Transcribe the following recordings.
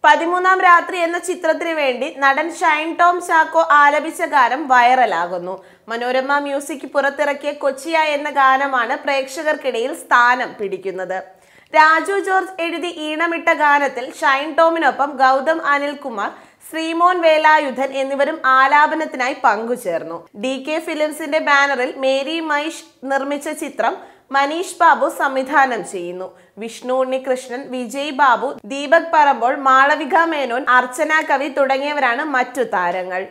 പതിമൂന്നാം രാത്രി എന്ന ചിത്രത്തിന് വേണ്ടി നടൻ ഷൈൻ ടോം ചാക്കോ ആലപിച്ച ഗാനം വൈറലാകുന്നു മനോരമ മ്യൂസിക് പുറത്തിറക്കിയ കൊച്ചിയ എന്ന ഗാനമാണ് പ്രേക്ഷകർക്കിടയിൽ സ്ഥാനം പിടിക്കുന്നത് രാജു ജോർജ് എഴുതി ഈണമിട്ട ഗാനത്തിൽ ഷൈൻ ടോമിനൊപ്പം ഗൗതം അനിൽകുമാർ ശ്രീമോൻ വേലായുധൻ എന്നിവരും ആലാപനത്തിനായി പങ്കുചേർന്നു ഡി കെ ഫിലിംസിന്റെ ബാനറിൽ മേരി മൈഷ് നിർമ്മിച്ച ചിത്രം മനീഷ് ബാബു സംവിധാനം ചെയ്യുന്നു വിഷ്ണു ഉണ്ണികൃഷ്ണൻ വിജയ് ബാബു ദീപക് പറമ്പോൾ മാളവിക മേനോൻ അർച്ചന കവി തുടങ്ങിയവരാണ് മറ്റു താരങ്ങൾ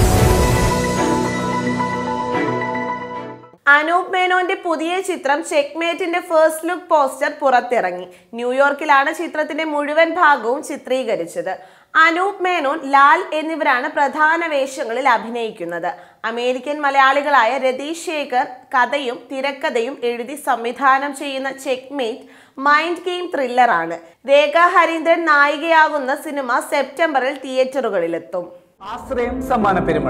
അനൂപ് മേനോന്റെ പുതിയ ചിത്രം ചെക്മേറ്റിന്റെ ഫസ്റ്റ് ലുക്ക് പോസ്റ്റർ പുറത്തിറങ്ങി ന്യൂയോർക്കിലാണ് ചിത്രത്തിന്റെ മുഴുവൻ ഭാഗവും ചിത്രീകരിച്ചത് അനൂപ് മേനോൻ ലാൽ എന്നിവരാണ് പ്രധാന വേഷങ്ങളിൽ അഭിനയിക്കുന്നത് അമേരിക്കൻ മലയാളികളായ രതീഷ് ശേഖർ കഥയും തിരക്കഥയും എഴുതി സംവിധാനം ചെയ്യുന്ന ചെക്മേറ്റ് മൈൻഡ് ഗെയിം ത്രില്ലറാണ് രേഖ ഹരീന്ദ്രൻ നായികയാകുന്ന സിനിമ സെപ്റ്റംബറിൽ തിയേറ്ററുകളിലെത്തും ആശ്രയം സമ്മാന പെരുമഴ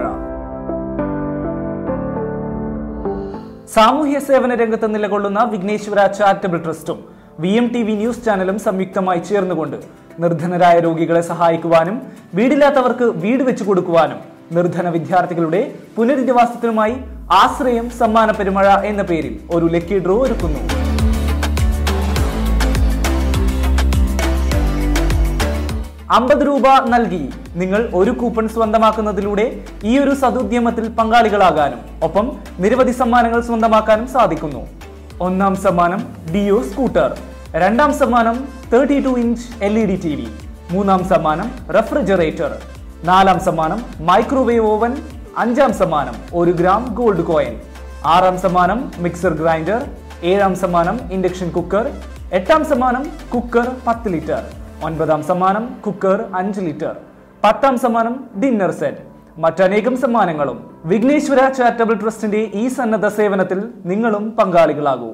സാമൂഹ്യ സേവന രംഗത്ത് നിലകൊള്ളുന്ന വിഘ്നേശ്വര ചാരിറ്റബിൾ ട്രസ്റ്റും V M T V news ചാനലും സംയുക്തമായി ചേർന്നുകൊണ്ട് നിർധനരായ രോഗികളെ സഹായിക്കുവാനും വീടില്ലാത്തവർക്ക് വീട് വെച്ചു കൊടുക്കുവാനും നിർധന വിദ്യാർത്ഥികളുടെ പുനരധിവാസത്തിനുമായി ആശ്രയം സമ്മാന പെരുമഴ എന്ന പേരിൽ ഒരു ലക്കി ഡ്രോ ഒരുക്കുന്നു അമ്പത് രൂപ നൽകി നിങ്ങൾ ഒരു കൂപ്പൺ സ്വന്തമാക്കുന്നതിലൂടെ ഈ ഒരു സതുദ്യമത്തിൽ പങ്കാളികളാകാനും ഒപ്പം നിരവധി സമ്മാനങ്ങൾ സ്വന്തമാക്കാനും സാധിക്കുന്നു ഒന്നാം സമ്മാനം ഡിയോ സ്കൂട്ടർ രണ്ടാം സമ്മാനം thirty two inch L E D T V മൂന്നാം സമ്മാനം റെഫ്രിജറേറ്റർ നാലാം സമ്മാനം മൈക്രോവേവ് ഓവൻ അഞ്ചാം സമ്മാനം ഒരു ഗ്രാം ഗോൾഡ് കോയിൻ ആറാം സമ്മാനം മിക്സർ ഗ്രൈൻഡർ ഏഴാം സമ്മാനം ഇൻഡക്ഷൻ കുക്കർ എട്ടാം സമ്മാനം കുക്കർ പത്ത് ലിറ്റർ ഒൻപതാം സമ്മാനം കുക്കർ അഞ്ച് ലിറ്റർ പത്താം സമ്മാനം ഡിന്നർ സെറ്റ് മറ്റനേകം സമ്മാനങ്ങളും വിഘ്നേശ്വര ചാരിറ്റബിൾ ട്രസ്റ്റിന്റെ ഈ സന്നദ്ധ സേവനത്തിൽ നിങ്ങളും പങ്കാളികളാകൂ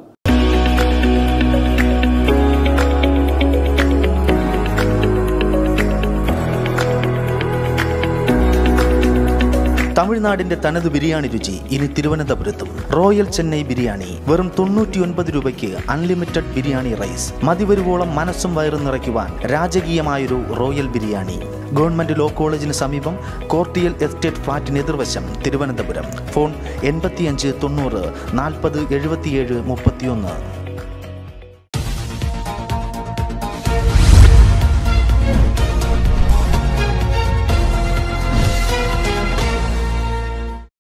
തമിഴ്നാടിന്റെ തനത് ബിരിയാണി രുചി ഇനി തിരുവനന്തപുരത്തും റോയൽ ചെന്നൈ ബിരിയാണി വെറും തൊണ്ണൂറ്റിയൊൻപത് രൂപയ്ക്ക് അൺലിമിറ്റഡ് ബിരിയാണി റൈസ് മതിവരുവോളം മനസ്സും വയറും നിറയ്ക്കുവാൻ രാജകീയമായൊരു റോയൽ ബിരിയാണി ഗവൺമെന്റ് ലോ കോളേജിന് സമീപം കോർട്ടിയൽ എസ്റ്റേറ്റ് ഫ്ളാറ്റിന് എതിർവശം തിരുവനന്തപുരം ഫോൺ എൺപത്തിയഞ്ച് തൊണ്ണൂറ് നാൽപ്പത് എഴുപത്തിയേഴ് മുപ്പത്തിയൊന്ന്